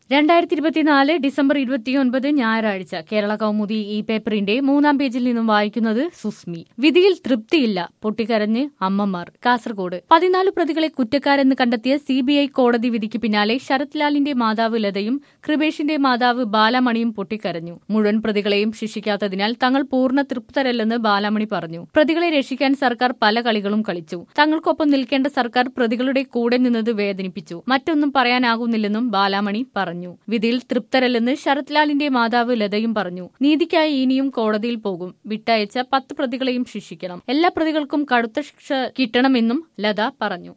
രണ്ടായിരത്തി ഇരുപത്തിനാല് ഡിസംബർ ഇരുപത്തിയൊൻപത് ഞായറാഴ്ച കേരള കൗമുദി ഈ പേപ്പറിന്റെ മൂന്നാം പേജിൽ നിന്നും വായിക്കുന്നത് സുസ്മി വിധിയിൽ തൃപ്തിയില്ല പൊട്ടിക്കരഞ്ഞ് അമ്മമാർ കാസർഗോഡ് പതിനാല് പ്രതികളെ കുറ്റക്കാരെന്ന് കണ്ടെത്തിയ സിബിഐ കോടതി വിധിക്ക് പിന്നാലെ ശരത് ലാലിന്റെ മാതാവ് ലതയും കൃപേഷിന്റെ മാതാവ് ബാലമണിയും പൊട്ടിക്കരഞ്ഞു മുഴുവൻ പ്രതികളെയും ശിക്ഷിക്കാത്തതിനാൽ തങ്ങൾ പൂർണ്ണ തൃപ്തരല്ലെന്ന് ബാലമണി പറഞ്ഞു പ്രതികളെ രക്ഷിക്കാൻ സർക്കാർ പല കളികളും കളിച്ചു തങ്ങൾക്കൊപ്പം നിൽക്കേണ്ട സർക്കാർ പ്രതികളുടെ കൂടെ നിന്നത് വേദനിപ്പിച്ചു മറ്റൊന്നും പറയാനാകുന്നില്ലെന്നും ബാലാമണി പറഞ്ഞു വിധിയിൽ തൃപ്തരല്ലെന്ന് ശരത് ലാലിന്റെ മാതാവ് ലതയും പറഞ്ഞു നീതിക്കായി ഇനിയും കോടതിയിൽ പോകും വിട്ടയച്ച പത്ത് പ്രതികളെയും ശിക്ഷിക്കണം എല്ലാ പ്രതികൾക്കും കടുത്ത ശിക്ഷ കിട്ടണമെന്നും ലത പറഞ്ഞു